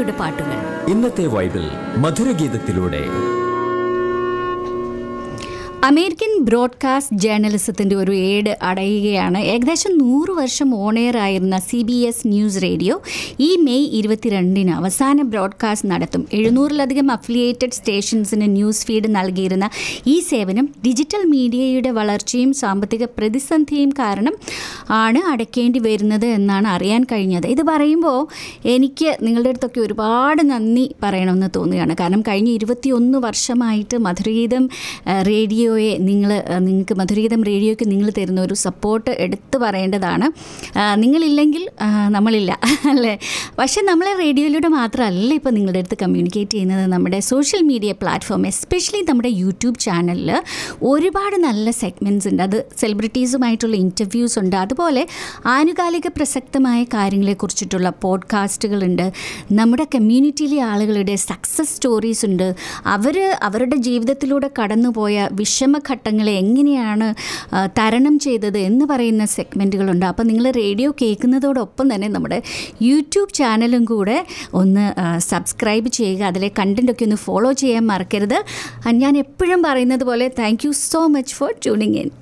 മലയാളികളുടെ പാട്ടുകൾ ഇന്നത്തെ വൈബിൽ മധുരഗീതത്തിലൂടെ അമേരിക്കൻ ബ്രോഡ്കാസ്റ്റ് ജേർണലിസത്തിൻ്റെ ഒരു ഏട് അടയുകയാണ് ഏകദേശം നൂറ് വർഷം ഓണെയർ ആയിരുന്ന C B S news radio ഈ മെയ് ഇരുപത്തിരണ്ടിന് അവസാന ബ്രോഡ്കാസ്റ്റ് നടത്തും എഴുന്നൂറിലധികം അഫിലിയേറ്റഡ് സ്റ്റേഷൻസിന് ന്യൂസ് ഫീഡ് നൽകിയിരുന്ന ഈ സേവനം ഡിജിറ്റൽ മീഡിയയുടെ വളർച്ചയും സാമ്പത്തിക പ്രതിസന്ധിയും കാരണം ആണ് അടയ്ക്കേണ്ടി വരുന്നത് എന്നാണ് അറിയാൻ കഴിഞ്ഞത് ഇത് പറയുമ്പോൾ എനിക്ക് നിങ്ങളുടെ അടുത്തൊക്കെ ഒരുപാട് നന്ദി പറയണമെന്ന് തോന്നുകയാണ് കാരണം കഴിഞ്ഞ ഇരുപത്തിയൊന്ന് വർഷമായിട്ട് മധുരഗീതം ആ, റേഡിയോയെ നിങ്ങൾ നിങ്ങൾക്ക് മധുരഗീതം റേഡിയോയ്ക്ക് നിങ്ങൾ തരുന്ന ഒരു സപ്പോർട്ട് എടുത്തു പറയേണ്ടതാണ് ആ, നിങ്ങളില്ലെങ്കിൽ ആ, നമ്മളില്ല അല്ലേ പക്ഷേ നമ്മളെ റേഡിയോയിലൂടെ മാത്രമല്ല ഇപ്പോൾ നിങ്ങളുടെ അടുത്ത് കമ്മ്യൂണിക്കേറ്റ് ചെയ്യുന്നത് നമ്മുടെ സോഷ്യൽ മീഡിയ പ്ലാറ്റ്ഫോം എസ്പെഷ്യലി നമ്മുടെ യൂട്യൂബ് ചാനലിൽ ഒരുപാട് നല്ല സെഗ്മെൻറ്റ്സ് ഉണ്ട് അത് സെലിബ്രിറ്റീസുമായിട്ടുള്ള ഇൻ്റർവ്യൂസ് ഉണ്ട് അതുപോലെ ആനുകാലിക പ്രസക്തമായ കാര്യങ്ങളെക്കുറിച്ചിട്ടുള്ള പോഡ്കാസ്റ്റുകളുണ്ട് നമ്മുടെ കമ്മ്യൂണിറ്റിയിലെ ആളുകളുടെ സക്സസ് സ്റ്റോറീസ് ഉണ്ട് അവർ അവരുടെ ജീവിതത്തിലൂടെ കടന്നുപോയ വിഷമഘട്ടങ്ങളെ എങ്ങനെയാണ് ആ, തരണം ചെയ്തത് എന്ന് പറയുന്ന സെഗ്മെൻറ്റുകളുണ്ട് അപ്പോൾ നിങ്ങൾ റേഡിയോ കേൾക്കുന്നതോടൊപ്പം തന്നെ നമ്മുടെ യൂട്യൂബ് ചാനലും കൂടെ ഒന്ന് സബ്സ്ക്രൈബ് ചെയ്യുക അതിലെ കണ്ടൻറ്റൊക്കെ ഒന്ന് ഫോളോ ചെയ്യാൻ മറക്കരുത് ആ, ഞാൻ എപ്പോഴും പറയുന്നത് പോലെ thank you so much for tuning in